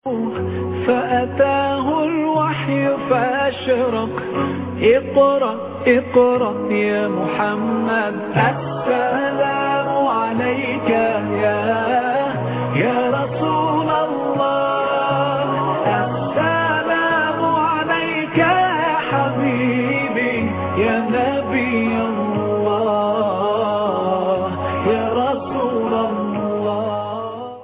فأتاه الوحي فأشرق اقرأ اقرأ يا محمد السلام عليك يا يا رسول الله السلام عليك يا حبيبي يا نبي الله يا رسول الله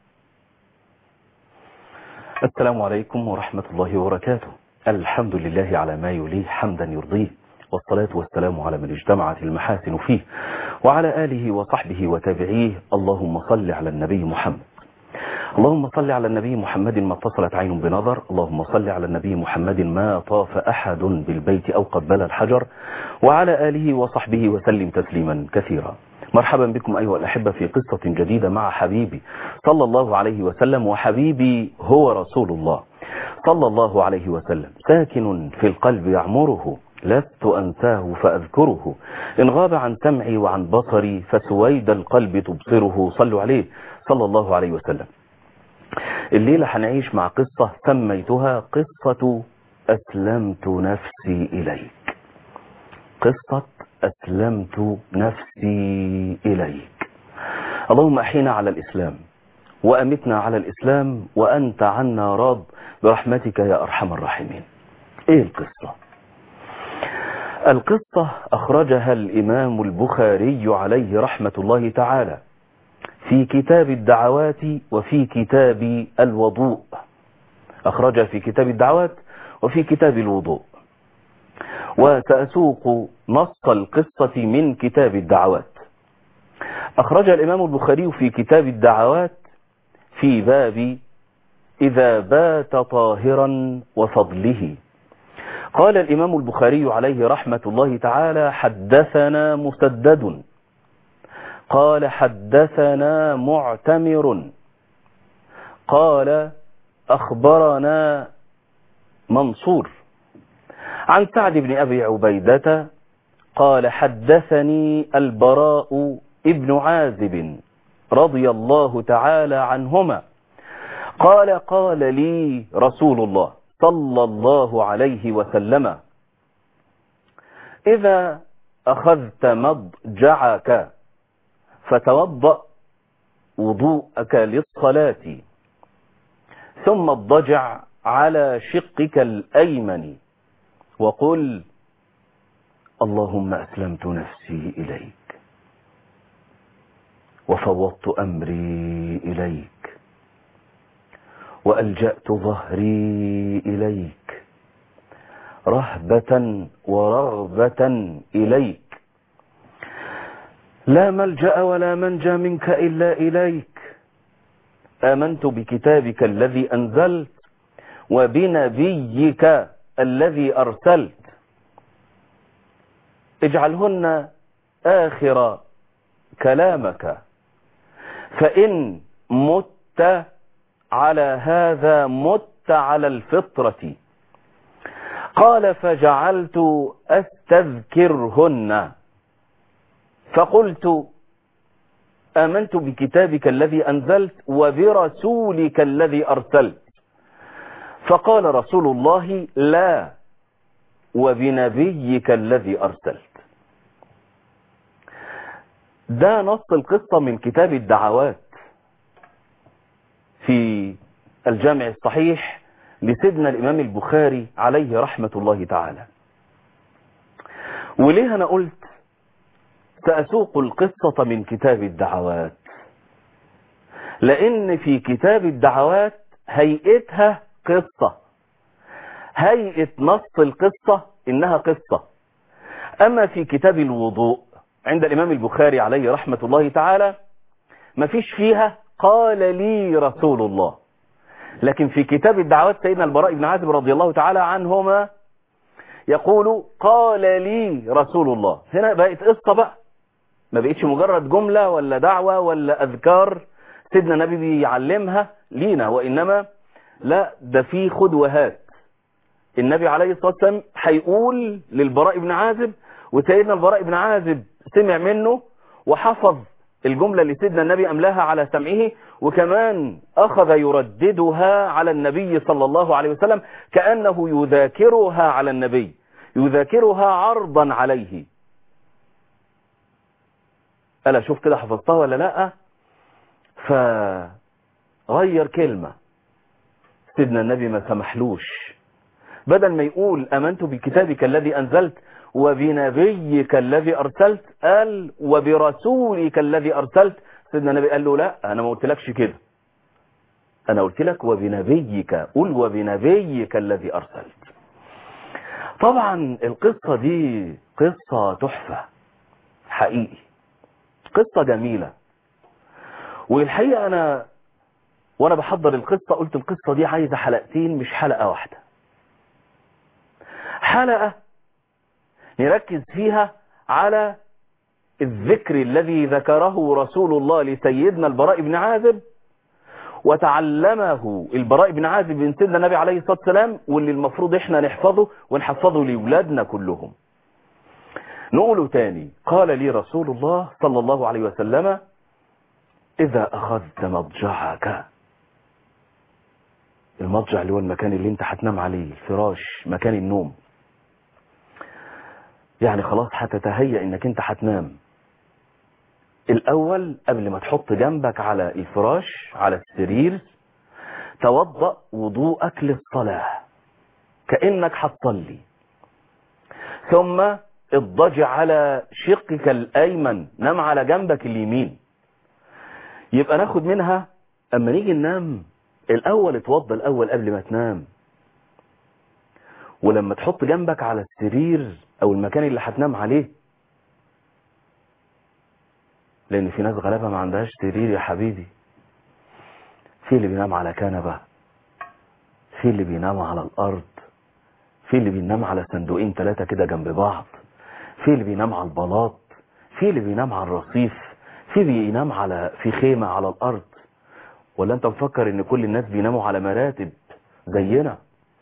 السلام عليكم ورحمة الله وبركاته الحمد لله على ما يليه حمدا يرضيه والصلاة والسلام على من اجتمعت المحاسن فيه وعلى آله وصحبه وتابعيه اللهم صل على النبي محمد اللهم صل على النبي محمد ما اتصلت عين بنظر اللهم صل على النبي محمد ما طاف أحد بالبيت أو قبل الحجر وعلى آله وصحبه وسلم تسليما كثيرا مرحبا بكم أيها الأحبة في قصة جديدة مع حبيبي صلى الله عليه وسلم وحبيبي هو رسول الله صلى الله عليه وسلم ساكن في القلب يعمره لست أنساه فأذكره إن غاب عن سمعي وعن بصري فسويد القلب تبصره صلوا عليه صلى الله عليه وسلم الليلة هنعيش مع قصة سميتها قصة أسلمت نفسي إليك قصة أسلمت نفسي إليك اللهم أحينا على الإسلام وأمتنا على الإسلام وأنت عنا راض برحمتك يا أرحم الراحمين إيه القصة القصة أخرجها الإمام البخاري عليه رحمة الله تعالى في كتاب الدعوات وفي كتاب الوضوء أخرجها في كتاب الدعوات وفي كتاب الوضوء وسأسوق نص القصة من كتاب الدعوات أخرج الإمام البخاري في كتاب الدعوات في باب إذا بات طاهرا وفضله قال الإمام البخاري عليه رحمة الله تعالى حدثنا مسدد قال حدثنا معتمر قال أخبرنا منصور عن سعد بن أبي عبيدة قال حدثني البراء ابن عازب رضي الله تعالى عنهما قال قال لي رسول الله صلى الله عليه وسلم إذا أخذت مضجعك فتوضأ وضوءك للصلاة ثم اضجع على شقك الأيمن وقل اللهم أسلمت نفسي إليك وفوضت أمري إليك وألجأت ظهري إليك رهبة ورغبة إليك لا ملجأ ولا منجى منك إلا إليك آمنت بكتابك الذي أنزلت وبنبيك الذي أرسلت اجعلهن آخر كلامك فإن مت على هذا مت على الفطرة قال فجعلت أستذكرهن فقلت آمنت بكتابك الذي أنزلت وبرسولك الذي أرسلت فقال رسول الله لا وبنبيك الذي أرسلت ده نص القصة من كتاب الدعوات في الجامع الصحيح لسيدنا الإمام البخاري عليه رحمة الله تعالى وليه أنا قلت سأسوق القصة من كتاب الدعوات لأن في كتاب الدعوات هيئتها قصة هيئة نص القصة إنها قصة أما في كتاب الوضوء عند الإمام البخاري عليه رحمة الله تعالى ما فيش فيها قال لي رسول الله لكن في كتاب الدعوات سيدنا البراء بن عازب رضي الله تعالى عنهما يقول قال لي رسول الله هنا بقت قصة بقى ما بقتش مجرد جملة ولا دعوة ولا أذكار سيدنا النبي بيعلمها لينا وإنما لا ده في خد وهات النبي عليه الصلاة والسلام هيقول للبراء بن عازب وسيدنا البراء بن عازب سمع منه وحفظ الجملة اللي سيدنا النبي أملاها على سمعه وكمان أخذ يرددها على النبي صلى الله عليه وسلم كأنه يذاكرها على النبي يذاكرها عرضا عليه ألا شوف كده حفظتها ولا لا فغير كلمة سيدنا النبي ما سمحلوش بدل ما يقول أمنت بكتابك الذي أنزلت وبنبيك الذي أرسلت قال وبرسولك الذي أرسلت سيدنا النبي قال له لا أنا ما قلتلكش كده أنا قلت لك وبنبيك قل وبنبيك الذي أرسلت طبعا القصة دي قصة تحفة حقيقي قصة جميلة والحقيقة أنا وأنا بحضر القصة قلت القصة دي عايزة حلقتين مش حلقة واحدة حلقة نركز فيها على الذكر الذي ذكره رسول الله لسيدنا البراء بن عازب وتعلمه البراء بن عازب من سيدنا النبي عليه الصلاة والسلام واللي المفروض احنا نحفظه ونحفظه لأولادنا كلهم نقوله تاني قال لي رسول الله صلى الله عليه وسلم إذا أخذت مضجعك المضجع اللي هو المكان اللي انت هتنام عليه الفراش مكان النوم يعني خلاص هتتهيأ انك انت هتنام الاول قبل ما تحط جنبك على الفراش على السرير توضأ وضوءك للصلاة كأنك هتصلي ثم اضطجع على شقك الايمن نام على جنبك اليمين يبقى ناخد منها اما نيجي ننام الاول اتوضى الاول قبل ما تنام ولما تحط جنبك على السرير او المكان اللي هتنام عليه لان في ناس غلابة ما عندهاش سرير يا حبيبي في اللي بينام على كنبة في اللي بينام على الارض في اللي بينام على صندوقين ثلاثة كده جنب بعض في اللي بينام على البلاط في اللي بينام على الرصيف في بينام على في خيمة على الارض ولا انت مفكر ان كل الناس بيناموا على مراتب زينا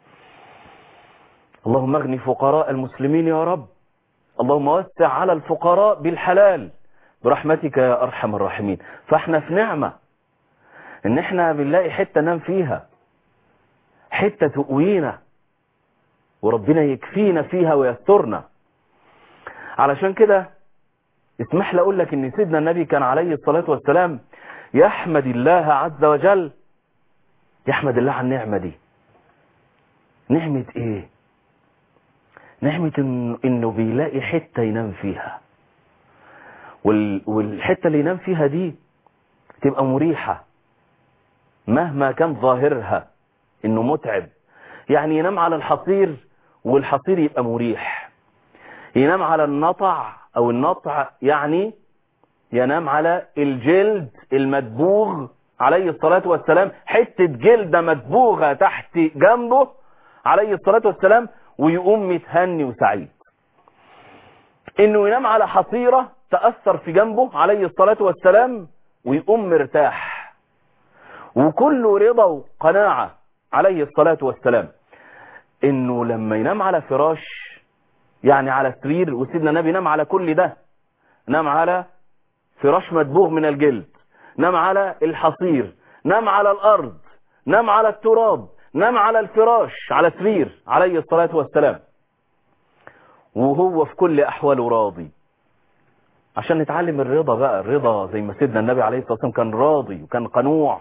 اللهم اغني فقراء المسلمين يا رب اللهم وسع على الفقراء بالحلال برحمتك يا ارحم الراحمين فاحنا في نعمة ان احنا بنلاقي حتة نام فيها حتة تقوينا وربنا يكفينا فيها ويسترنا علشان كده اسمح لي اقول لك ان سيدنا النبي كان عليه الصلاة والسلام يحمد الله عز وجل يحمد الله على النعمة دي نعمة ايه نعمة إن انه بيلاقي حتة ينام فيها وال... والحتة اللي ينام فيها دي تبقى مريحة مهما كان ظاهرها انه متعب يعني ينام على الحصير والحصير يبقى مريح ينام على النطع او النطع يعني ينام على الجلد المدبوغ عليه الصلاة والسلام حتة جلدة مدبوغة تحت جنبه عليه الصلاة والسلام ويقوم متهني وسعيد انه ينام على حصيرة تأثر في جنبه عليه الصلاة والسلام ويقوم مرتاح وكله رضا وقناعة عليه الصلاة والسلام انه لما ينام على فراش يعني على سرير وسيدنا النبي نام على كل ده نام على فراش مدبوغ من الجلد نام على الحصير نام على الارض نام على التراب نام على الفراش على سرير عليه الصلاة والسلام وهو في كل احواله راضي عشان نتعلم الرضا بقى الرضا زي ما سيدنا النبي عليه الصلاة والسلام كان راضي وكان قنوع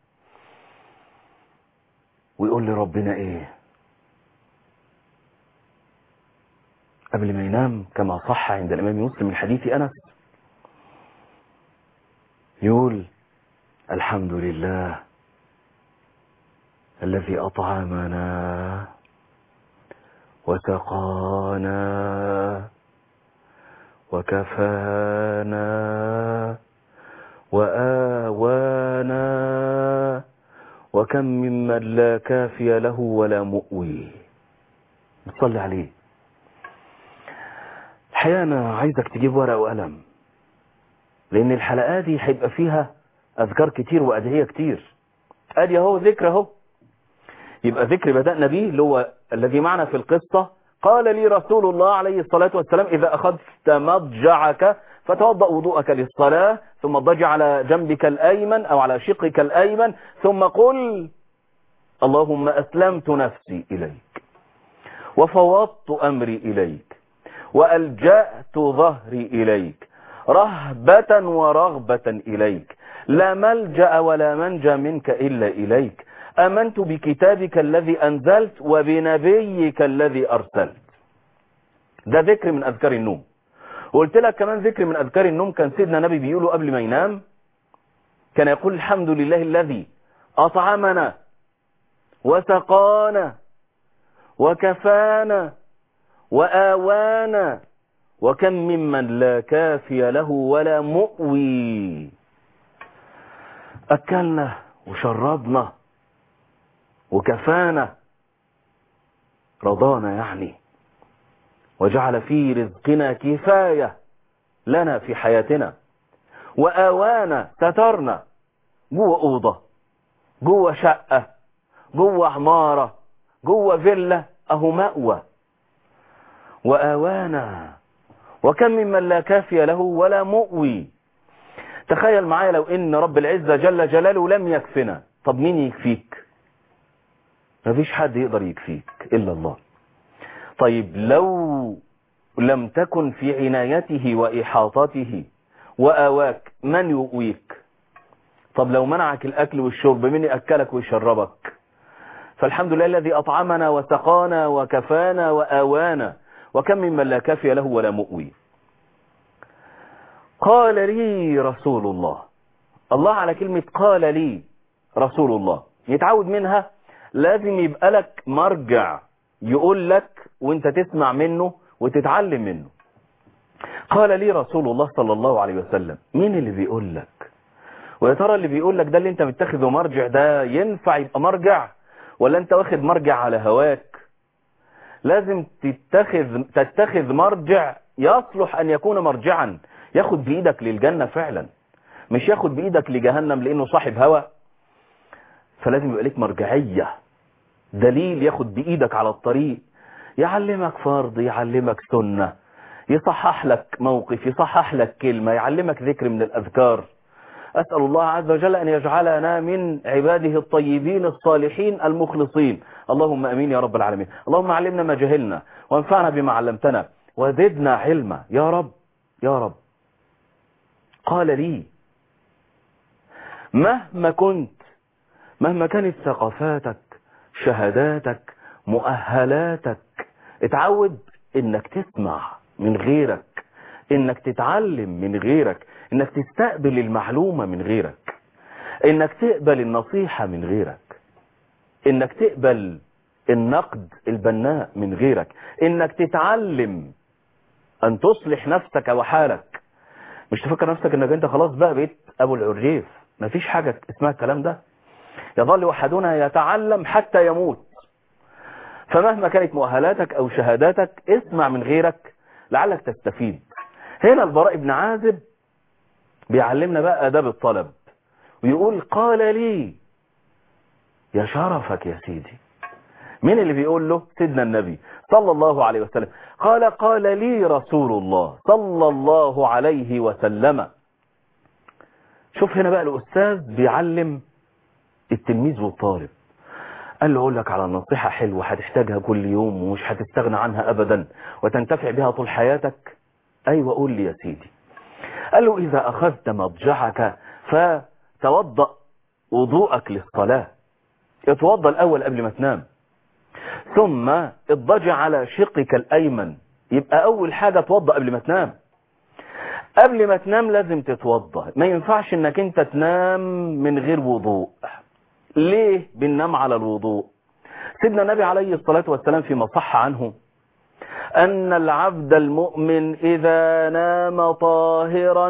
ويقول لي ربنا ايه قبل ما ينام كما صح عند الامام مسلم من حديث انس يقول الحمد لله الذي أطعمنا وسقانا وكفانا وآوانا وكم ممن لا كافي له ولا مؤوي نصلي عليه الحقيقة أنا عايزك تجيب ورقة وقلم لان الحلقات دي هيبقى فيها اذكار كتير وادعيه كتير ادي اهو ذكر اهو يبقى ذكر بدأنا به اللي هو الذي معنا في القصة قال لي رسول الله عليه الصلاة والسلام إذا أخذت مضجعك فتوضأ وضوءك للصلاة ثم اضطجع على جنبك الأيمن أو على شقك الأيمن ثم قل اللهم أسلمت نفسي إليك وفوضت أمري إليك وألجأت ظهري إليك رهبة ورغبة إليك لا ملجأ ولا منجى منك إلا إليك أمنت بكتابك الذي أنزلت وبنبيك الذي أرسلت ده ذكر من أذكار النوم وقلت لك كمان ذكر من أذكار النوم كان سيدنا نبي بيقوله قبل ما ينام كان يقول الحمد لله الذي أطعمنا وسقانا وكفانا وآوانا وكم ممن لا كافي له ولا مؤوي أكلنا وشربنا وكفانا رضانا يعني وجعل في رزقنا كفاية لنا في حياتنا وآوانا سترنا جوه أوضة جوه شقة جوه عمارة جوه فيلا أهو مأوى وآوانا وكم ممن لا كافي له ولا مؤوي تخيل معايا لو ان رب العزة جل جلاله لم يكفنا طب مين يكفيك مفيش حد يقدر يكفيك الا الله طيب لو لم تكن في عنايته واحاطته واواك من يؤويك طب لو منعك الاكل والشرب من ياكلك ويشربك فالحمد لله الذي اطعمنا وسقانا وكفانا واوانا وكم ممن لا كافي له ولا مؤوي قال لي رسول الله الله على كلمة قال لي رسول الله يتعود منها لازم يبقى لك مرجع يقول لك وانت تسمع منه وتتعلم منه قال لي رسول الله صلى الله عليه وسلم مين اللي بيقول لك ويا ترى اللي بيقول لك ده اللي انت متخذه مرجع ده ينفع يبقى مرجع ولا انت واخد مرجع على هواك لازم تتخذ تتخذ مرجع يصلح ان يكون مرجعا ياخد بايدك للجنة فعلا مش ياخد بايدك لجهنم لانه صاحب هوى فلازم يبقى لك مرجعية دليل ياخد بايدك على الطريق يعلمك فرض يعلمك سنة يصحح لك موقف يصحح لك كلمة يعلمك ذكر من الأذكار أسأل الله عز وجل أن يجعلنا من عباده الطيبين الصالحين المخلصين اللهم أمين يا رب العالمين اللهم علمنا ما جهلنا وانفعنا بما علمتنا وزدنا علما يا رب يا رب قال لي مهما كنت مهما كانت ثقافاتك شهاداتك مؤهلاتك اتعود انك تسمع من غيرك انك تتعلم من غيرك انك تستقبل المعلومة من غيرك انك تقبل النصيحة من غيرك انك تقبل النقد البناء من غيرك انك تتعلم ان تصلح نفسك وحالك مش تفكر نفسك انك انت خلاص بقى بقيت ابو العريف مفيش حاجة اسمها الكلام ده يظل احدنا يتعلم حتى يموت فمهما كانت مؤهلاتك او شهاداتك اسمع من غيرك لعلك تستفيد هنا البراء بن عازب بيعلمنا بقى اداب الطلب ويقول قال لي يا شرفك يا سيدي مين اللي بيقول له سيدنا النبي صلى الله عليه وسلم قال قال لي رسول الله صلى الله عليه وسلم شوف هنا بقى الأستاذ بيعلم التلميذ والطالب قال له اقول لك على نصيحة حلوة هتحتاجها كل يوم ومش هتستغنى عنها أبدا وتنتفع بها طول حياتك أيوة قول لي يا سيدي قال له إذا أخذت مضجعك فتوضأ وضوءك للصلاة اتوضأ الأول قبل ما تنام ثم اضجع على شقك الأيمن يبقى أول حاجة توضأ قبل ما تنام قبل ما تنام لازم تتوضأ ما ينفعش انك انت تنام من غير وضوء ليه بننام على الوضوء سيدنا النبي عليه الصلاة والسلام فيما صح عنه أن العبد المؤمن إذا نام طاهرا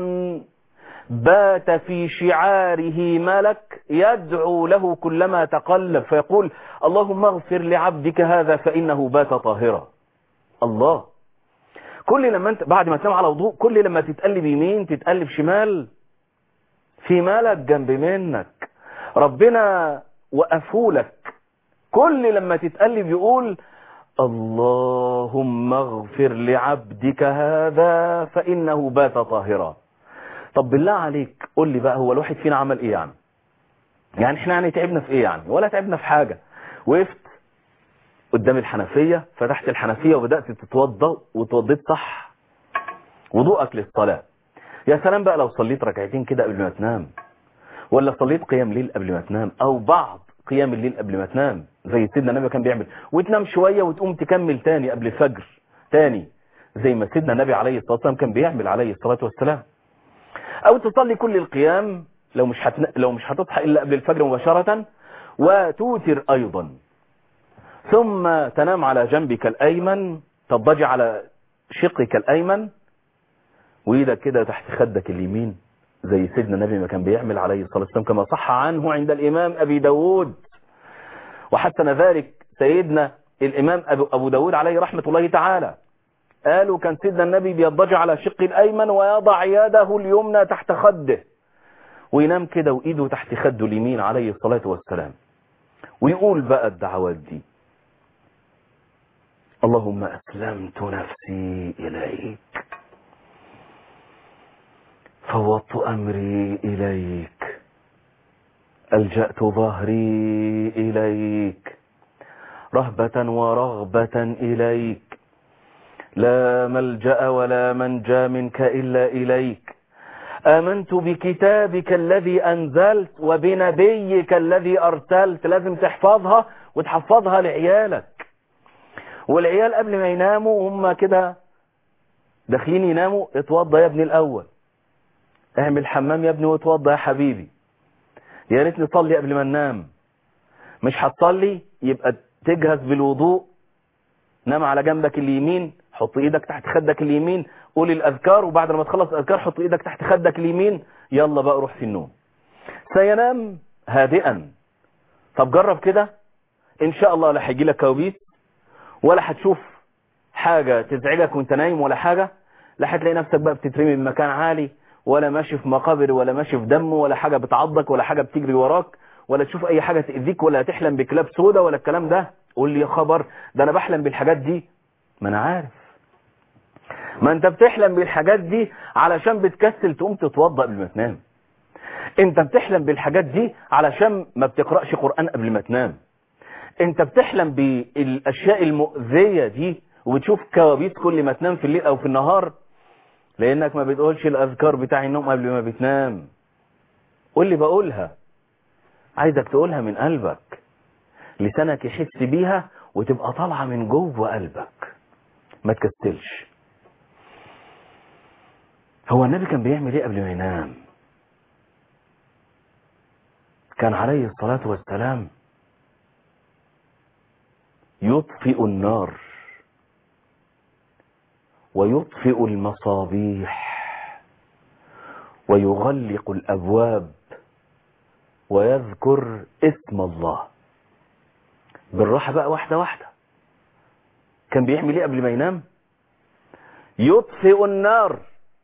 بات في شعاره ملك يدعو له كلما تقلب فيقول اللهم اغفر لعبدك هذا فإنه بات طاهرا الله كل لما انت بعد ما تنام على وضوء كل لما تتقلب يمين تتقلب شمال في ملك جنب منك ربنا وقفولك كل لما تتقلب يقول اللهم اغفر لعبدك هذا فإنه بات طاهرا طب بالله عليك قول لي بقى هو الواحد فينا عمل ايه يعني يعني احنا يعني تعبنا في ايه يعني ولا تعبنا في حاجة وقفت قدام الحنفية فتحت الحنفية وبدأت تتوضى وتوضيت صح وضوءك للصلاة يا سلام بقى لو صليت ركعتين كده قبل ما تنام ولا صليت قيام ليل قبل ما تنام او بعض قيام الليل قبل ما تنام زي سيدنا النبي كان بيعمل وتنام شوية وتقوم تكمل تاني قبل الفجر تاني زي ما سيدنا النبي عليه الصلاة والسلام كان بيعمل عليه الصلاة والسلام او تصلي كل القيام لو مش هتن... لو مش هتصحى الا قبل الفجر مباشرة وتوتر ايضا ثم تنام على جنبك الايمن تضجع على شقك الايمن وايدك كده تحت خدك اليمين زي سيدنا النبي ما كان بيعمل عليه الصلاة والسلام كما صح عنه عند الامام ابي داود وحسن ذلك سيدنا الامام ابو داود عليه رحمة الله تعالى قالوا كان سيدنا النبي بيضجع على شق الأيمن ويضع يده اليمنى تحت خده وينام كده وإيده تحت خده اليمين عليه الصلاة والسلام ويقول بقى الدعوات دي اللهم أسلمت نفسي إليك فوضت أمري إليك ألجأت ظهري إليك رهبة ورغبة إليك لا ملجأ ولا منجى منك إلا إليك آمنت بكتابك الذي أنزلت وبنبيك الذي أرسلت لازم تحفظها وتحفظها لعيالك والعيال قبل ما يناموا هم كده داخلين يناموا اتوضى يا ابني الأول اعمل حمام يا ابني واتوضى يا حبيبي يا ريت نصلي قبل ما ننام مش هتصلي يبقى تجهز بالوضوء نام على جنبك اليمين حط ايدك تحت خدك اليمين قول الاذكار وبعد ما تخلص الاذكار حط ايدك تحت خدك اليمين يلا بقى روح في النوم سينام هادئا طب جرب كده ان شاء الله لا هيجي لك كوابيس ولا هتشوف حاجة تزعجك وانت نايم ولا حاجة لا هتلاقي نفسك بقى بتترمي من مكان عالي ولا ماشي في مقابر ولا ماشي في دم ولا حاجة بتعضك ولا حاجة بتجري وراك ولا تشوف اي حاجة تأذيك ولا تحلم بكلاب سودا ولا الكلام ده قول لي يا خبر ده انا بحلم بالحاجات دي ما انا عارف ما انت بتحلم بالحاجات دي علشان بتكسل تقوم تتوضى قبل ما تنام انت بتحلم بالحاجات دي علشان ما بتقرأش قرآن قبل ما تنام انت بتحلم بالاشياء المؤذية دي وبتشوف كوابيس كل ما تنام في الليل او في النهار لانك ما بتقولش الاذكار بتاع النوم قبل ما بتنام قول لي بقولها عايزك تقولها من قلبك لسانك يحس بيها وتبقى طالعة من جوه قلبك ما تكسلش هو النبي كان بيعمل ايه قبل ما ينام كان عليه الصلاة والسلام يطفئ النار ويطفئ المصابيح ويغلق الأبواب ويذكر اسم الله بالراحة بقى واحدة واحدة كان بيعمل ايه قبل ما ينام يطفئ النار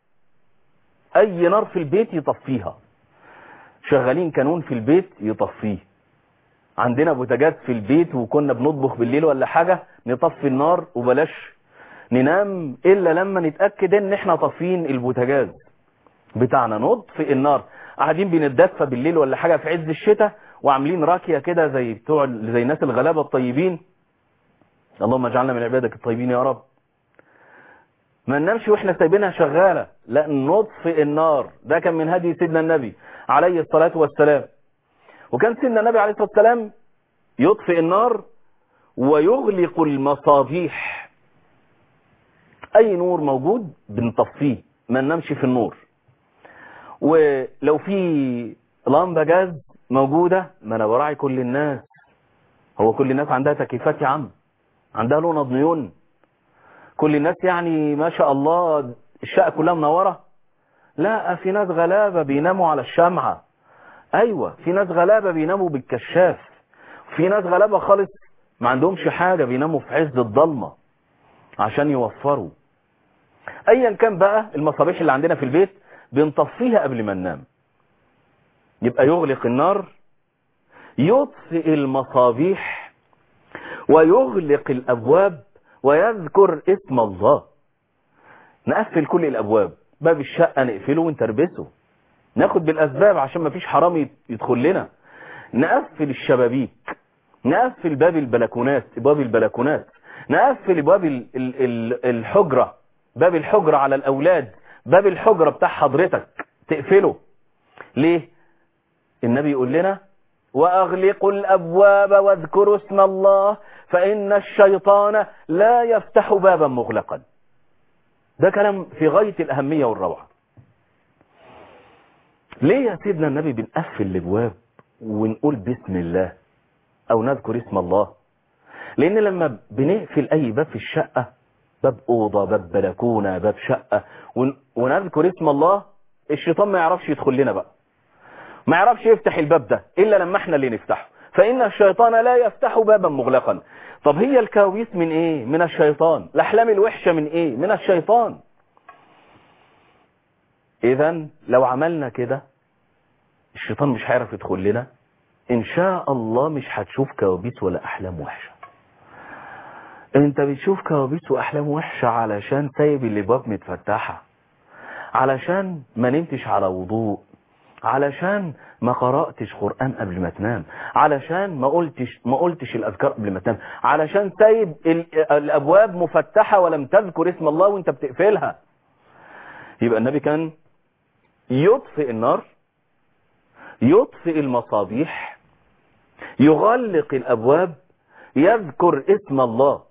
اي نار في البيت يطفيها شغالين كانون في البيت يطفيه عندنا بوتاجاز في البيت وكنا بنطبخ بالليل ولا حاجة نطفي النار وبلاش ننام الا لما نتأكد ان احنا طافين البوتاجاز بتاعنا نطفئ النار قاعدين بنتدفى بالليل ولا حاجة في عز الشتاء وعاملين راكية كده زي بتوع زي الناس الغلابة الطيبين اللهم اجعلنا من عبادك الطيبين يا رب ما ننامش واحنا سايبينها شغالة لا نطفئ النار ده كان من هدي سيدنا النبي عليه الصلاة والسلام وكان سيدنا النبي عليه الصلاة والسلام يطفئ النار ويغلق المصابيح اي نور موجود بنطفيه ما ننامش في النور ولو في لمبة جاز موجودة ما انا براعي كل الناس هو كل الناس عندها تكييفات يا عم عندها لون نيون كل الناس يعني ما شاء الله الشقة كلها منورة لا في ناس غلابة بيناموا على الشمعة ايوه في ناس غلابة بيناموا بالكشاف في ناس غلابة خالص ما عندهمش حاجة بيناموا في عز الضلمة عشان يوفروا ايا كان بقى المصابيح اللي عندنا في البيت بنطفيها قبل ما ننام يبقى يغلق النار يطفئ المصابيح ويغلق الأبواب ويذكر اسم الله نقفل كل الأبواب باب الشقة نقفله ونتربسه ناخد بالأسباب عشان ما فيش حرام يدخل لنا نقفل الشبابيك نقفل باب البلكونات باب البلكونات نقفل باب ال- ال- ال- الحجرة باب الحجرة على الأولاد باب الحجرة بتاع حضرتك تقفله ليه النبي يقول لنا وأغلقوا الأبواب واذكروا اسم الله فإن الشيطان لا يفتح بابا مغلقا ده كلام في غاية الأهمية والروعة ليه يا سيدنا النبي بنقفل الابواب ونقول بسم الله او نذكر اسم الله لان لما بنقفل اي باب في الشقة باب اوضة باب بلكونة باب شقة ون- ونذكر اسم الله الشيطان ما يعرفش يدخل لنا بقى ما يعرفش يفتح الباب ده الا لما احنا اللي نفتحه فان الشيطان لا يفتح بابا مغلقا طب هي الكوابيس من ايه من الشيطان الاحلام الوحشة من ايه من الشيطان اذا لو عملنا كده الشيطان مش هيعرف يدخل لنا ان شاء الله مش هتشوف كوابيس ولا احلام وحشة انت بتشوف كوابيس واحلام وحشة علشان سايب الابواب متفتحة علشان ما نمتش على وضوء علشان ما قرأتش قرآن قبل ما تنام علشان ما قلتش ما قلتش الأذكار قبل ما تنام علشان سايب ال- الأبواب مفتحة ولم تذكر اسم الله وانت بتقفلها يبقى النبي كان يطفئ النار يطفئ المصابيح يغلق الأبواب يذكر اسم الله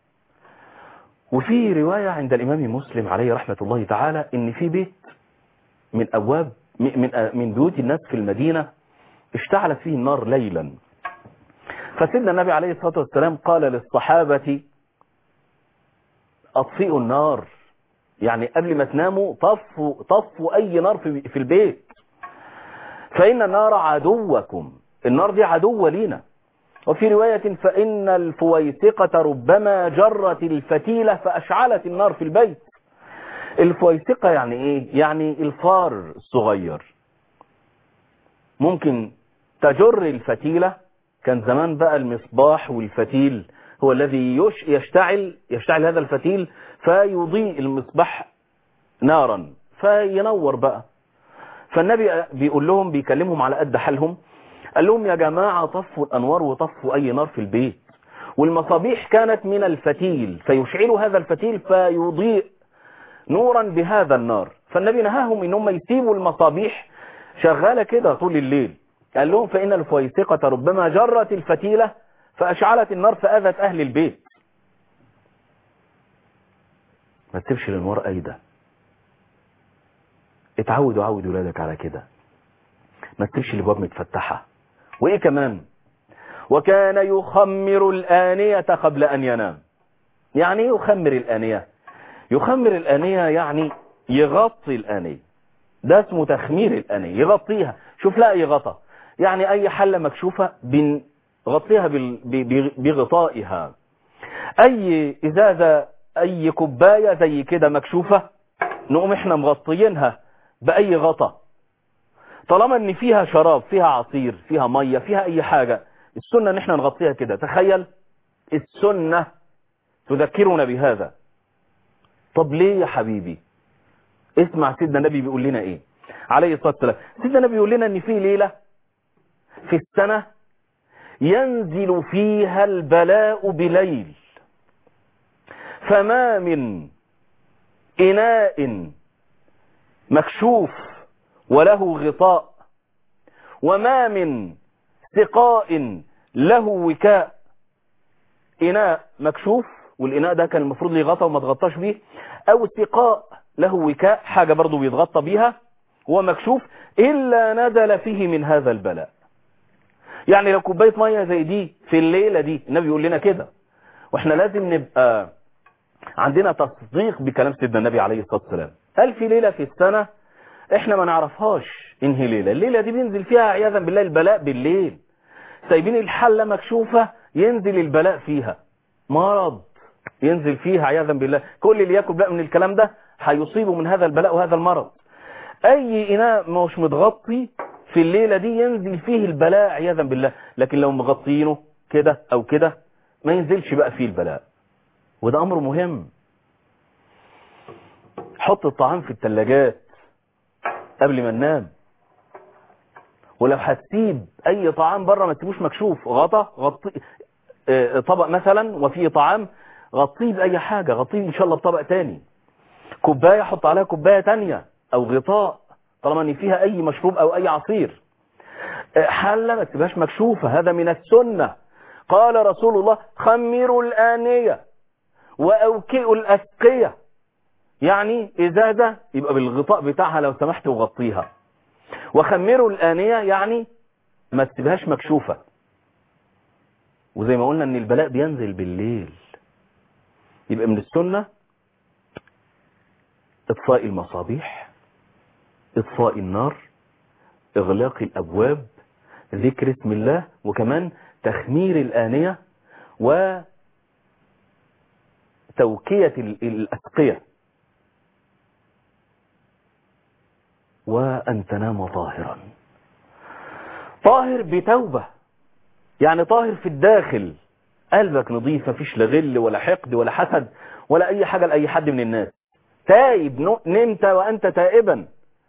وفي رواية عند الإمام مسلم عليه رحمة الله تعالى إن في بيت من أبواب من من بيوت الناس في المدينة اشتعلت فيه النار ليلا فسيدنا النبي عليه الصلاة والسلام قال للصحابة أطفئوا النار يعني قبل ما تناموا طفوا, طفوا أي نار في, في البيت فإن النار عدوكم النار دي عدوة لينا وفي رواية فإن الفويسقة ربما جرت الفتيلة فأشعلت النار في البيت الفويسقة يعني ايه يعني الفار الصغير ممكن تجر الفتيلة كان زمان بقى المصباح والفتيل هو الذي يش يشتعل يشتعل هذا الفتيل فيضيء المصباح نارا فينور بقى فالنبي بيقول لهم بيكلمهم على قد حالهم قال لهم يا جماعة طفوا الأنوار وطفوا أي نار في البيت والمصابيح كانت من الفتيل فيشعل هذا الفتيل فيضيء نورا بهذا النار فالنبي نهاهم ان هم يسيبوا المصابيح شغالة كده طول الليل قال لهم فإن الفويسقة ربما جرت الفتيلة فأشعلت النار فأذت أهل البيت ما تسيبش للنار أيضا اتعود وعود ولادك على كده ما تسيبش الابواب متفتحة وايه كمان وكان يخمر الآنية قبل أن ينام يعني ايه يخمر الآنية يخمر الآنية يعني يغطي الآنية ده اسمه تخمير الآنية يغطيها شوف لا اي غطا يعني اي حلة مكشوفة بنغطيها بال- ب- ب- بغطائها اي ازازة اي كوباية زي كده مكشوفة نقوم احنا مغطيينها باي غطا طالما ان فيها شراب فيها عصير فيها مية فيها اي حاجة السنة ان احنا نغطيها كده تخيل السنة تذكرنا بهذا طب ليه يا حبيبي اسمع سيدنا النبي بيقول لنا ايه عليه الصلاة والسلام سيدنا النبي بيقول لنا ان في ليلة في السنة ينزل فيها البلاء بليل فما من إناء مكشوف وله غطاء وما من سقاء له وكاء إناء مكشوف والإناء ده كان المفروض يغطى وما تغطاش بيه أو سقاء له وكاء حاجة برضو بيتغطى بيها ومكشوف إلا نزل فيه من هذا البلاء يعني لو كوباية مية زي دي في الليلة دي النبي يقول لنا كده واحنا لازم نبقى عندنا تصديق بكلام سيدنا النبي عليه الصلاة والسلام هل في ليلة في السنة احنا ما نعرفهاش انهي ليلة الليلة دي بينزل فيها عياذا بالله البلاء بالليل سايبين الحلة مكشوفة ينزل البلاء فيها مرض ينزل فيها عياذا بالله كل اللي ياكل بقى من الكلام ده هيصيبه من هذا البلاء وهذا المرض اي اناء مش متغطي في الليلة دي ينزل فيه البلاء عياذا بالله لكن لو مغطينه كده او كده ما ينزلش بقى فيه البلاء وده امر مهم حط الطعام في الثلاجات قبل ما ننام ولو هتسيب اي طعام بره ما تسيبوش مكشوف غطا غطي اه طبق مثلا وفيه طعام غطيه باي حاجة غطيه ان شاء الله بطبق تاني كوباية حط عليها كوباية تانية او غطاء طالما ان فيها اي مشروب او اي عصير اه حلة ما تسيبهاش مكشوفة هذا من السنة قال رسول الله خمروا الآنية وأوكئوا الأسقية يعني إزازة يبقى بالغطاء بتاعها لو سمحت وغطيها وخمروا الآنية يعني ما تسيبهاش مكشوفة وزي ما قلنا ان البلاء بينزل بالليل يبقى من السنة اطفاء المصابيح اطفاء النار اغلاق الابواب ذكر اسم الله وكمان تخمير الآنية وتوكية الأسقية وأن تنام طاهرا طاهر بتوبة يعني طاهر في الداخل قلبك نظيف مفيش لا غل ولا حقد ولا حسد ولا أي حاجة لأي حد من الناس تائب نمت وأنت تائبا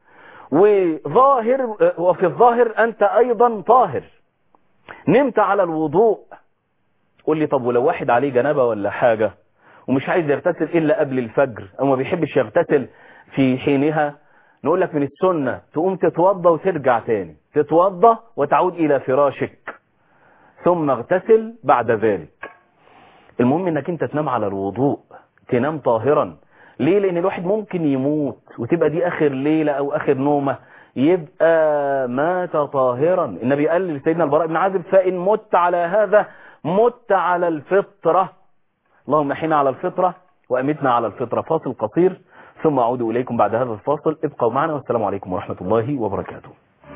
وظاهر وفي الظاهر أنت أيضا طاهر نمت على الوضوء قول لي طب ولو واحد عليه جنابة ولا حاجة ومش عايز يغتسل إلا قبل الفجر أو ما بيحبش يغتسل في حينها نقول لك من السنة تقوم تتوضى وترجع تاني تتوضى وتعود إلى فراشك ثم اغتسل بعد ذلك المهم انك انت تنام على الوضوء تنام طاهرا ليه لان الواحد ممكن يموت وتبقى دي اخر ليلة او اخر نومة يبقى مات طاهرا النبي قال لسيدنا البراء بن عازب فإن مت على هذا مت على الفطرة اللهم احينا على الفطرة وأمتنا على الفطرة فاصل قصير ثم أعود إليكم بعد هذا الفاصل ابقوا معنا والسلام عليكم ورحمة الله وبركاته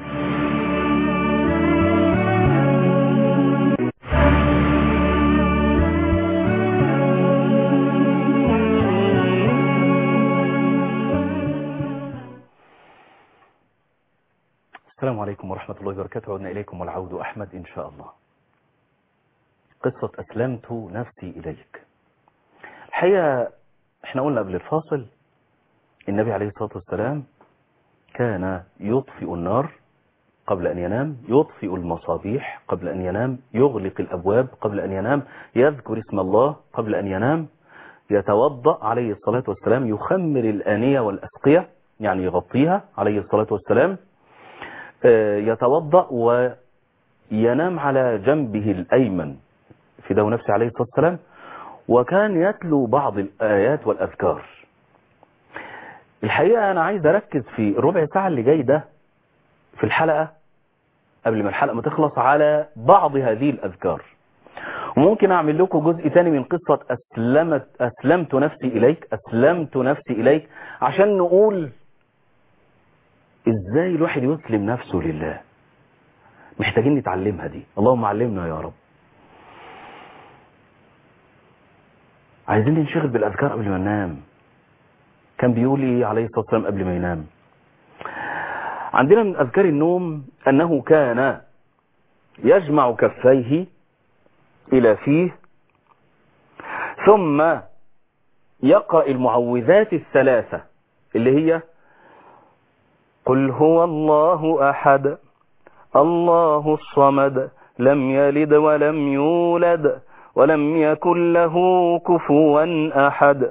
السلام عليكم ورحمة الله وبركاته عدنا إليكم والعود أحمد إن شاء الله قصة أسلمت نفسي إليك الحقيقة احنا قلنا قبل الفاصل النبي عليه الصلاة والسلام كان يطفئ النار قبل أن ينام يطفئ المصابيح قبل أن ينام يغلق الأبواب قبل أن ينام يذكر اسم الله قبل أن ينام يتوضأ عليه الصلاة والسلام يخمر الآنية والأسقية يعني يغطيها عليه الصلاة والسلام يتوضأ وينام على جنبه الأيمن في دو نفسه عليه الصلاة والسلام وكان يتلو بعض الآيات والأذكار الحقيقة أنا عايز أركز في الربع ساعة اللي جاي ده في الحلقة قبل ما الحلقة ما تخلص على بعض هذه الأذكار وممكن أعمل لكم جزء تاني من قصة أسلمت, أسلمت نفسي إليك أسلمت نفسي إليك عشان نقول إزاي الواحد يسلم نفسه لله محتاجين نتعلمها دي اللهم علمنا يا رب عايزين ننشغل بالأذكار قبل ما ننام كان بيقول ايه عليه الصلاة والسلام قبل ما ينام عندنا من أذكار النوم أنه كان يجمع كفيه إلى فيه ثم يقرأ المعوذات الثلاثة اللي هي قل هو الله أحد الله الصمد لم يلد ولم يولد ولم يكن له كفوا أحد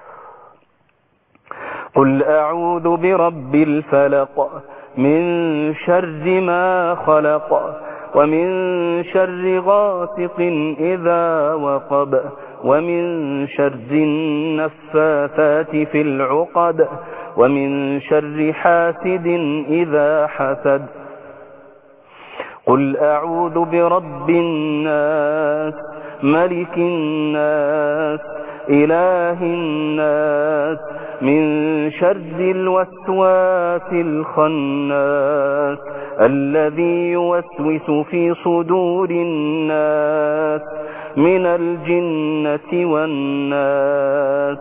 قل أعوذ برب الفلق من شر ما خلق ومن شر غاسق إذا وقب ومن شر النفاثات في العقد ومن شر حاسد إذا حسد قل أعوذ برب الناس ملك الناس إله الناس من شر الوسواس الخناس الذي يوسوس في صدور الناس من الجنة والناس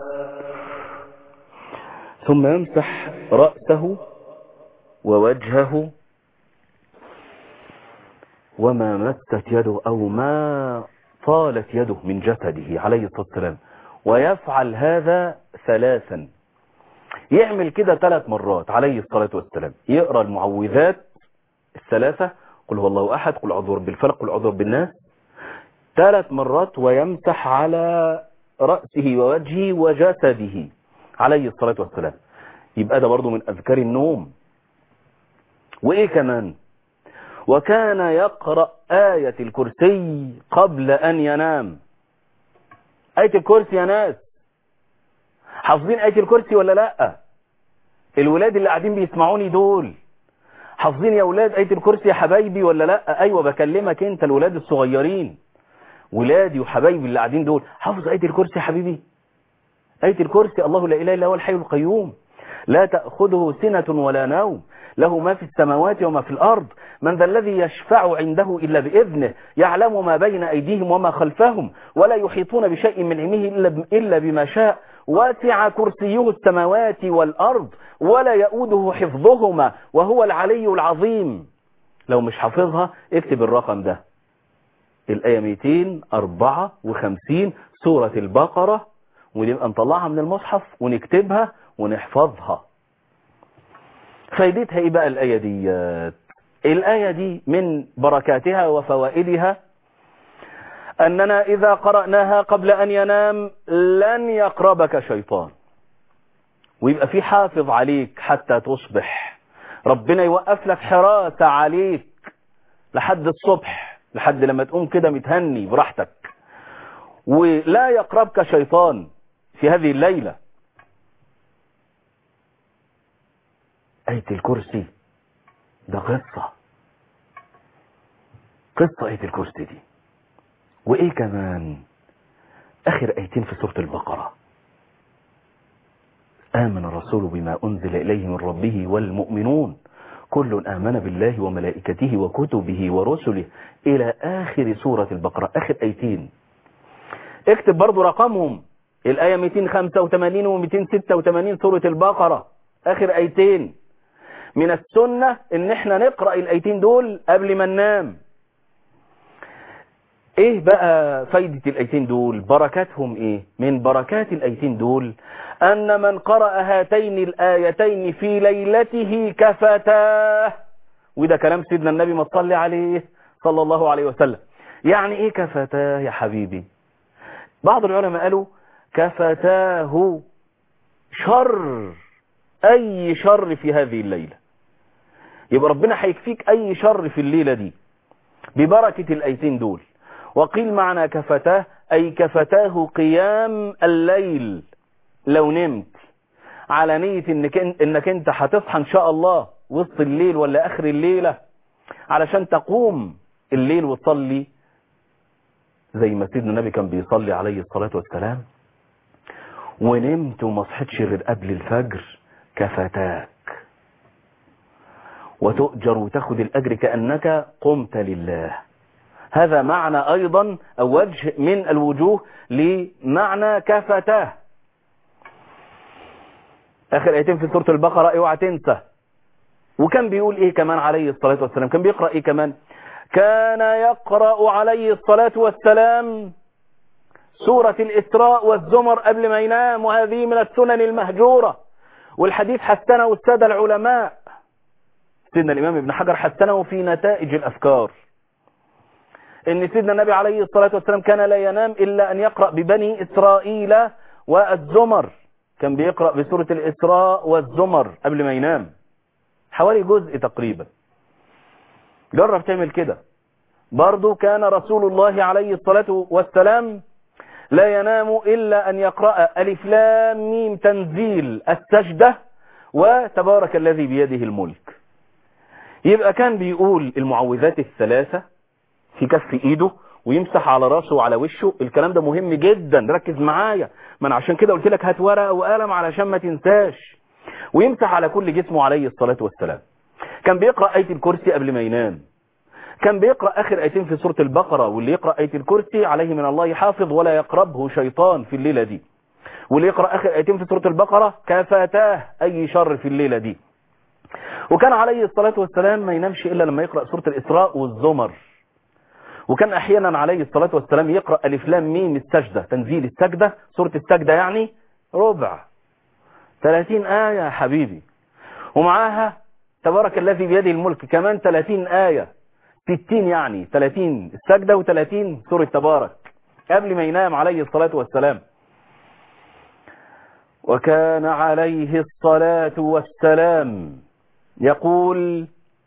ثم يمسح رأسه ووجهه وما مست يده أو ما طالت يده من جسده عليه الصلاة والسلام ويفعل هذا ثلاثا يعمل كده ثلاث مرات عليه الصلاة والسلام يقرأ المعوذات الثلاثة قل هو الله أحد قل أعوذ بالفلق قل أعوذ بالناس ثلاث مرات ويمسح على رأسه ووجهه وجسده عليه الصلاة والسلام يبقى ده برضو من أذكار النوم وإيه كمان وكان يقرأ آية الكرسي قبل أن ينام آية الكرسي يا ناس حافظين آية الكرسي ولا لأ الولاد اللي قاعدين بيسمعوني دول حافظين يا ولاد آية الكرسي يا حبايبي ولا لأ أيوة بكلمك انت الولاد الصغيرين ولادي وحبايبي اللي قاعدين دول حافظ آية الكرسي يا حبيبي آية الكرسي الله لا إله إلا هو الحي القيوم لا تأخذه سنة ولا نوم له ما في السماوات وما في الأرض من ذا الذي يشفع عنده إلا بإذنه يعلم ما بين أيديهم وما خلفهم ولا يحيطون بشيء من علمه إلا بما شاء واسع كرسيه السماوات والأرض ولا يؤوده حفظهما وهو العلي العظيم لو مش حافظها اكتب الرقم ده الآية 254 سورة البقرة ونبقى نطلعها من المصحف ونكتبها ونحفظها فايدتها ايه بقى الآية دي الآية دي من بركاتها وفوائدها أننا إذا قرأناها قبل أن ينام لن يقربك شيطان ويبقى في حافظ عليك حتى تصبح ربنا يوقف لك حراسة عليك لحد الصبح لحد لما تقوم كده متهني براحتك ولا يقربك شيطان في هذه الليلة آية الكرسي ده قصة قصة آية الكرسي دي وإيه كمان آخر آيتين في سورة البقرة آمن الرسول بما أنزل إليه من ربه والمؤمنون كل آمن بالله وملائكته وكتبه ورسله إلى آخر سورة البقرة آخر آيتين اكتب برضو رقمهم الآية 285 و 286 سورة البقرة آخر آيتين من السنة ان احنا نقرأ الايتين دول قبل ما ننام ايه بقى فايدة الايتين دول بركاتهم ايه من بركات الايتين دول ان من قرأ هاتين الايتين في ليلته كفتاه وده كلام سيدنا النبي ما تصلي عليه صلى الله عليه وسلم يعني ايه كفتاه يا حبيبي بعض العلماء قالوا كفتاه شر اي شر في هذه الليلة يبقى ربنا هيكفيك اي شر في الليلة دي ببركة الايتين دول وقيل معنى كفتاه اي كفتاه قيام الليل لو نمت على نية انك, إنك انت هتصحى ان شاء الله وسط الليل ولا اخر الليلة علشان تقوم الليل وتصلي زي ما سيدنا النبي كان بيصلي عليه الصلاة والسلام ونمت وما صحتش غير قبل الفجر كفتاك وتؤجر وتاخد الأجر كأنك قمت لله هذا معنى أيضا أو وجه من الوجوه لمعنى كفتاه آخر آيتين في سورة البقرة اوعى تنسى وكان بيقول إيه كمان عليه الصلاة والسلام كان بيقرأ إيه كمان كان يقرأ عليه الصلاة والسلام سورة الإسراء والزمر قبل ما ينام وهذه من السنن المهجورة والحديث حسنه السادة العلماء سيدنا الإمام ابن حجر حسنه في نتائج الأفكار ان سيدنا النبي عليه الصلاة والسلام كان لا ينام إلا أن يقرأ ببني إسرائيل والزمر كان بيقرأ بسورة الإسراء والزمر قبل ما ينام حوالي جزء تقريبا جرب تعمل كده برضو كان رسول الله عليه الصلاة والسلام لا ينام إلا أن يقرأ ألف لام ميم تنزيل السجدة وتبارك الذي بيده الملك يبقى كان بيقول المعوذات الثلاثة في كف ايده ويمسح على راسه وعلى وشه الكلام ده مهم جدا ركز معايا ما انا عشان كده قلت لك هات ورقه وقلم علشان ما تنساش ويمسح على كل جسمه عليه الصلاة والسلام كان بيقرأ آية الكرسي قبل ما ينام كان بيقرأ آخر آيتين في سورة البقرة واللي يقرأ آية الكرسي عليه من الله حافظ ولا يقربه شيطان في الليلة دي واللي يقرأ آخر آيتين في سورة البقرة كفتاه أي شر في الليلة دي وكان عليه الصلاة والسلام ما ينامش إلا لما يقرأ سورة الإسراء والزمر وكان احيانا عليه الصلاة والسلام يقرأ الف لام ميم السجدة تنزيل السجدة سورة السجدة يعني ربع 30 آية يا حبيبي ومعاها تبارك الذي بيده الملك كمان 30 آية 60 يعني 30 السجدة و30 سورة تبارك قبل ما ينام عليه الصلاة والسلام وكان عليه الصلاة والسلام يقول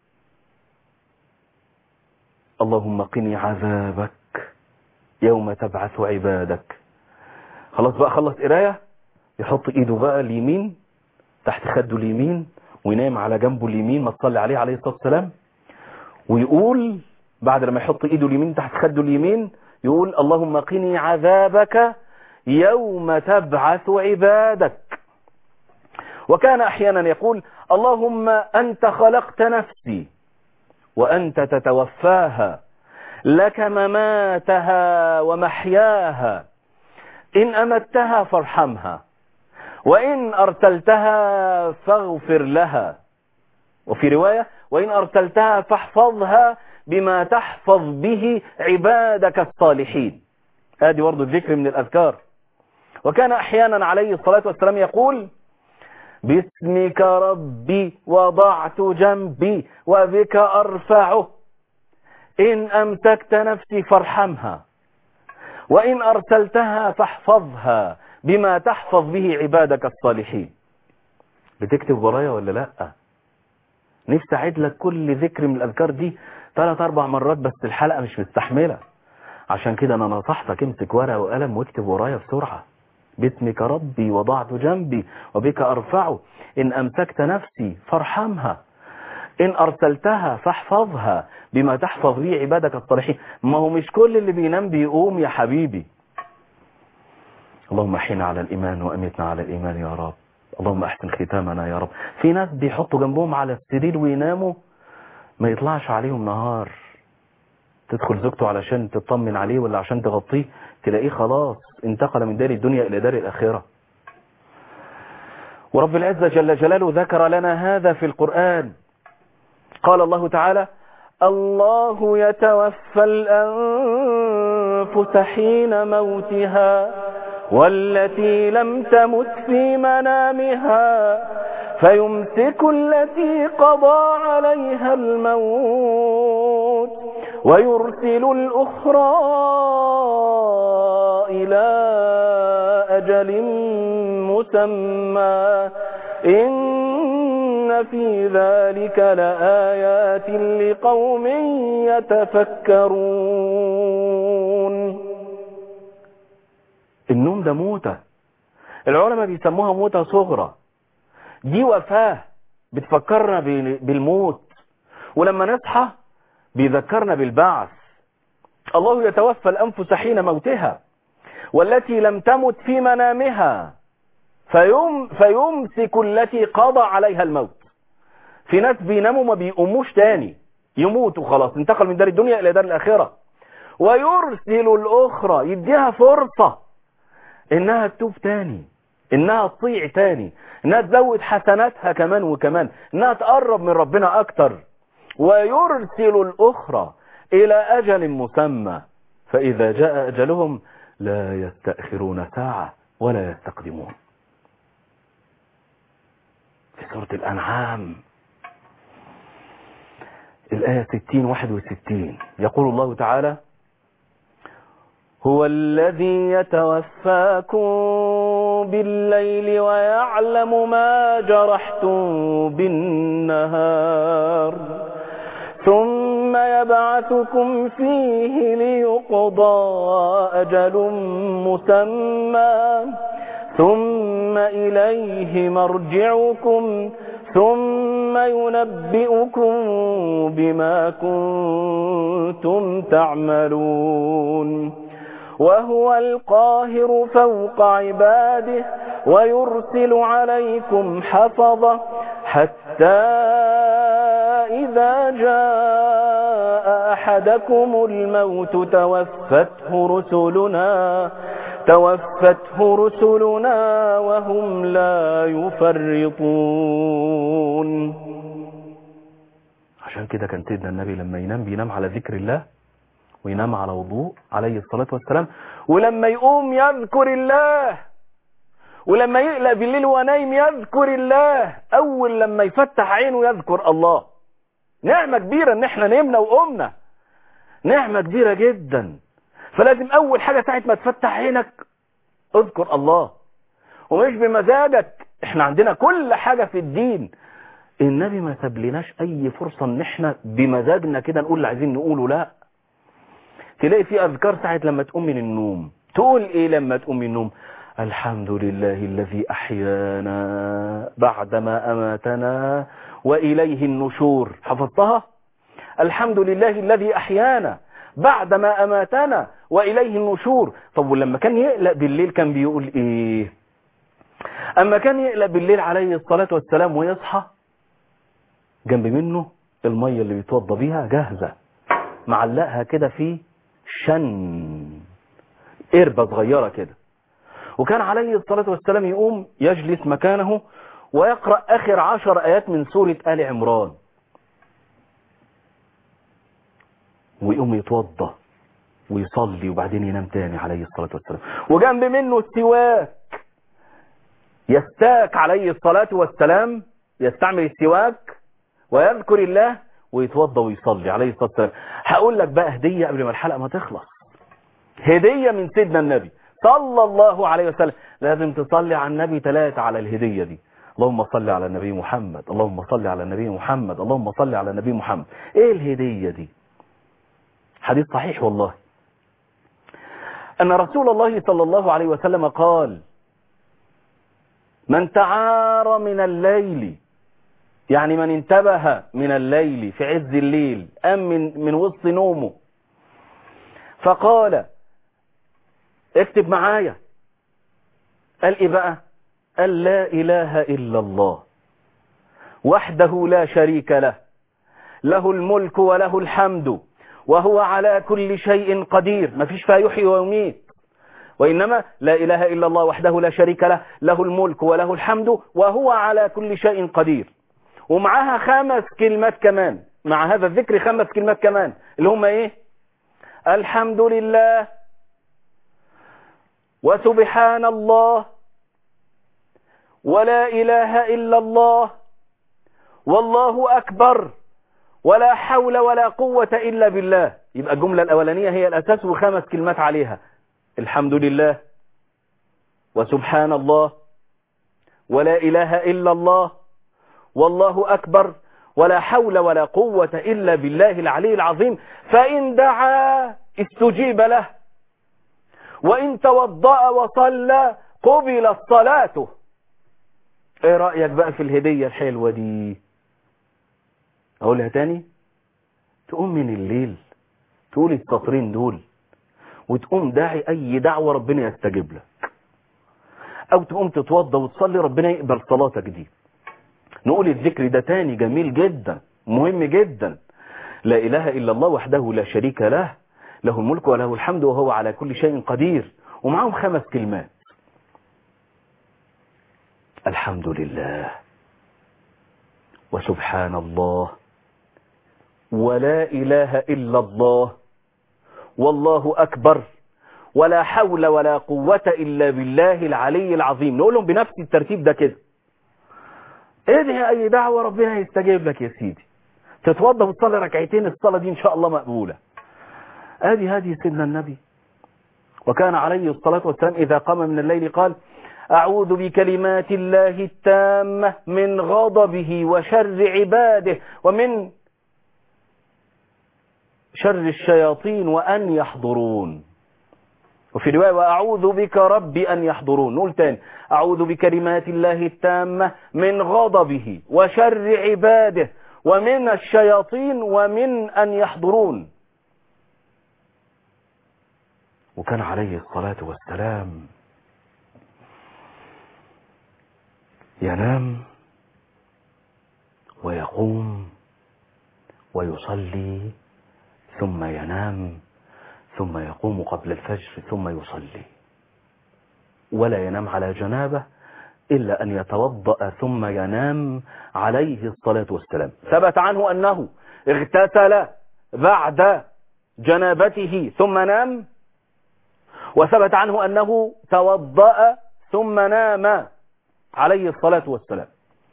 اللهم قني عذابك يوم تبعث عبادك خلاص بقى خلص قرايه يحط ايده بقى اليمين تحت خده اليمين وينام على جنبه اليمين ما تصلي عليه عليه الصلاة والسلام ويقول بعد لما يحط ايده اليمين تحت خده اليمين يقول اللهم قني عذابك يوم تبعث عبادك وكان احيانا يقول اللهم انت خلقت نفسي وانت تتوفاها لك مماتها ومحياها ان امتها فارحمها وإن أرسلتها فاغفر لها وفي رواية وإن أرسلتها فاحفظها بما تحفظ به عبادك الصالحين هذه برضو الذكر من الأذكار وكان أحيانا عليه الصلاة والسلام يقول باسمك ربي وضعت جنبي وبك أرفعه إن أمسكت نفسي فارحمها وإن أرسلتها فاحفظها بما تحفظ به عبادك الصالحين بتكتب ورايا ولا لا نفسي اعيد لك كل ذكر من الاذكار دي ثلاث اربع مرات بس الحلقه مش مستحمله عشان كده انا نصحتك امسك ورقه وقلم واكتب ورايا بسرعه باسمك ربي وضعت جنبي وبك ارفعه ان امسكت نفسي فارحمها ان ارسلتها فاحفظها بما تحفظ به عبادك الصالحين ما هو مش كل اللي بينام بيقوم يا حبيبي اللهم احينا على الإيمان وأمتنا على الإيمان يا رب اللهم احسن ختامنا يا رب في ناس بيحطوا جنبهم على السرير ويناموا ما يطلعش عليهم نهار تدخل زوجته علشان تطمن عليه ولا عشان تغطيه تلاقيه خلاص انتقل من دار الدنيا إلى دار الآخرة ورب العزة جل جلاله ذكر لنا هذا في القرآن قال الله تعالى الله يتوفى الأنفس حين موتها والتي لم تمت في منامها فيمسك التي قضى عليها الموت ويرسل الأخرى إلى أجل مسمى إن في ذلك لآيات لقوم يتفكرون النوم ده موتة العلماء بيسموها موتة صغرى دي وفاة بتفكرنا بالموت ولما نصحى بيذكرنا بالبعث الله يتوفى الأنفس حين موتها والتي لم تمت في منامها فيم فيمسك التي قضى عليها الموت في ناس بيناموا ما بيقوموش تاني يموتوا خلاص انتقل من دار الدنيا إلى دار الآخرة ويرسل الأخرى يديها فرصة انها تتوب تاني انها تطيع تاني انها تزود حسناتها كمان وكمان انها تقرب من ربنا اكتر ويرسل الاخرى الى اجل مسمى فاذا جاء اجلهم لا يستأخرون ساعة ولا يستقدمون في سورة الانعام الآية 60 61 يقول الله تعالى هو الذي يتوفاكم بالليل ويعلم ما جرحتم بالنهار ثم يبعثكم فيه ليقضى أجل مسمى ثم إليه مرجعكم ثم ينبئكم بما كنتم تعملون وهو القاهر فوق عباده ويرسل عليكم حفظة حتى إذا جاء أحدكم الموت توفته رسلنا توفته رسلنا وهم لا يفرطون عشان كده كان سيدنا النبي لما ينام بينام على ذكر الله وينام على وضوء عليه الصلاة والسلام ولما يقوم يذكر الله ولما يقلق بالليل ونايم يذكر الله اول لما يفتح عينه يذكر الله نعمة كبيرة ان احنا نمنا وقمنا نعمة كبيرة جدا فلازم اول حاجة ساعة ما تفتح عينك اذكر الله ومش بمزاجك احنا عندنا كل حاجة في الدين النبي ما سابلناش اي فرصة ان احنا بمزاجنا كده نقول اللي عايزين نقوله لا تلاقي في اذكار ساعة لما تقوم من النوم تقول ايه لما تقوم من النوم الحمد لله الذي احيانا بعدما اماتنا واليه النشور حفظتها الحمد لله الذي احيانا بعدما اماتنا واليه النشور طب ولما كان يقلق بالليل كان بيقول ايه اما كان يقلق بالليل عليه الصلاة والسلام ويصحى جنب منه المية اللي بيتوضى بيها جاهزة معلقها كده في شن قربة صغيرة كده وكان عليه الصلاة والسلام يقوم يجلس مكانه ويقرأ آخر عشر آيات من سورة آل عمران ويقوم يتوضى ويصلي وبعدين ينام تاني عليه الصلاة والسلام وجنب منه السواك يستاك عليه الصلاة والسلام يستعمل السواك ويذكر الله ويتوضى ويصلي عليه الصلاة والسلام هقول لك بقى هدية قبل ما الحلقة ما تخلص هدية من سيدنا النبي صلى الله عليه وسلم لازم تصلي على النبي ثلاثة على الهدية دي اللهم صل على النبي محمد اللهم صل على النبي محمد اللهم صل على النبي محمد ايه الهدية دي حديث صحيح والله ان رسول الله صلى الله عليه وسلم قال من تعار من الليل يعني من انتبه من الليل في عز الليل أم من, من وسط نومه فقال اكتب معايا قال ايه بقى قال لا اله الا الله وحده لا شريك له له الملك وله الحمد وهو على كل شيء قدير ما فيش فيها يحيي ويميت وإنما لا إله إلا الله وحده لا شريك له له الملك وله الحمد وهو على كل شيء قدير ومعها خمس كلمات كمان مع هذا الذكر خمس كلمات كمان اللي هم ايه الحمد لله وسبحان الله ولا إله إلا الله والله أكبر ولا حول ولا قوة إلا بالله يبقى الجملة الأولانية هي الأساس وخمس كلمات عليها الحمد لله وسبحان الله ولا إله إلا الله والله أكبر ولا حول ولا قوة إلا بالله العلي العظيم فإن دعا استجيب له وإن توضأ وصلى قبلت صلاته ايه رأيك بقى في الهدية الحلوة دي اقولها تاني تقوم من الليل تقول السطرين دول وتقوم داعي اي دعوة ربنا يستجيب لك او تقوم تتوضى وتصلي ربنا يقبل صلاتك دي نقول الذكر ده تاني جميل جدا مهم جدا لا اله الا الله وحده لا شريك له له الملك وله الحمد وهو على كل شيء قدير ومعهم خمس كلمات الحمد لله وسبحان الله ولا إله إلا الله والله أكبر ولا حول ولا قوة إلا بالله العلي العظيم نقولهم بنفس الترتيب ده كده ادعي أي دعوة ربنا يستجيب لك يا سيدي تتوضى وتصلي ركعتين الصلاة دي إن شاء الله مقبولة ادي هذه سيدنا النبي وكان عليه الصلاة والسلام إذا قام من الليل قال أعوذ بكلمات الله التامة من غضبه وشر عباده ومن شر الشياطين وأن يحضرون وفي رواية وأعوذ بك رب أن يحضرون نقول تاني أعوذ بكلمات الله التامة من غضبه وشر عباده ومن الشياطين ومن أن يحضرون وكان عليه الصلاة والسلام ينام ويقوم ويصلي ثم ينام ثم يقوم قبل الفجر ثم يصلي ولا ينام على جنابه إلا أن يتوضأ ثم ينام عليه الصلاة والسلام ثبت عنه أنه اغتسل بعد جنابته ثم نام وثبت عنه أنه توضأ ثم نام عليه الصلاة والسلام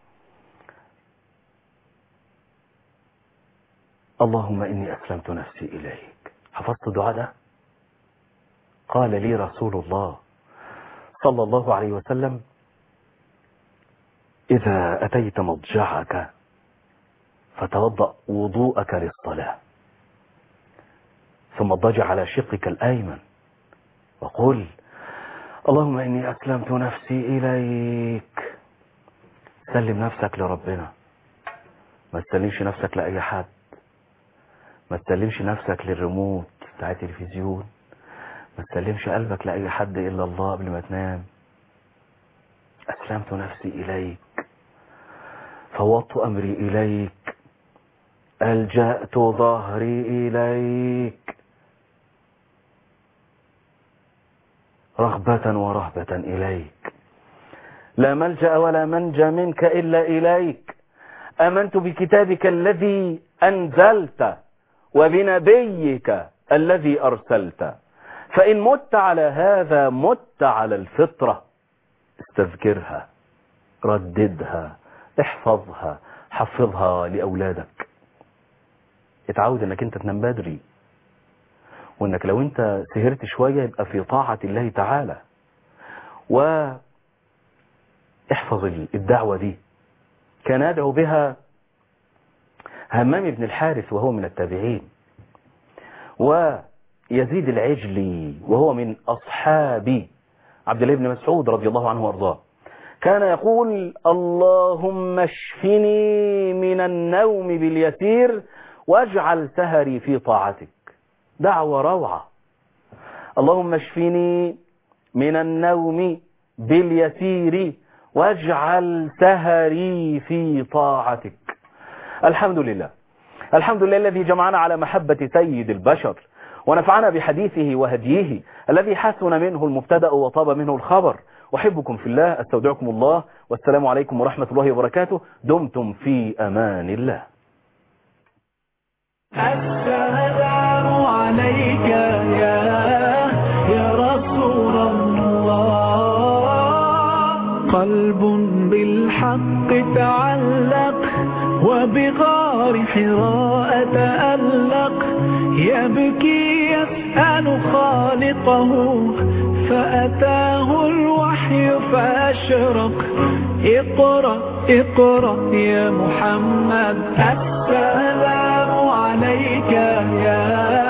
اللهم إني أسلمت نفسي إليك حفظت دعاء ده قال لي رسول الله صلى الله عليه وسلم إذا أتيت مضجعك فتوضأ وضوءك للصلاة ثم اضطجع على شقك الأيمن وقل اللهم إني أسلمت نفسي إليك سلم نفسك لربنا ما تسلمش نفسك لأي حد ما تسلمش نفسك للريموت بتاع التلفزيون ما تسلمش قلبك لأي حد إلا الله قبل ما تنام أسلمت نفسي إليك فوضت أمري إليك ألجأت ظهري إليك رغبة ورهبة إليك لا ملجأ ولا منجى منك إلا إليك آمنت بكتابك الذي أنزلت وبنبيك الذي أرسلت فإن مت على هذا مت على الفطرة استذكرها رددها احفظها حفظها لأولادك اتعود انك انت تنام بدري وانك لو انت سهرت شوية يبقى في طاعة الله تعالى و احفظ الدعوة دي كان يدعو بها همام بن الحارث وهو من التابعين ويزيد العجلي وهو من أصحاب عبد الله بن مسعود رضي الله عنه وارضاه كان يقول اللهم اشفني من النوم باليسير واجعل سهري في طاعتك دعوة روعة اللهم اشفني من النوم باليسير واجعل سهري في طاعتك الحمد لله الحمد لله الذي جمعنا على محبة سيد البشر ونفعنا بحديثه وهديه الذي حسن منه المبتدأ وطاب منه الخبر أحبكم في الله أستودعكم الله والسلام عليكم ورحمة الله وبركاته دمتم في أمان الله السلام عليك يا يا رسول الله قلب بالحق تعلق وبغار حراء تألق يبكي يسأل خالقه فأتاه الوحي فأشرق اقرأ اقرأ يا محمد السلام عليك يا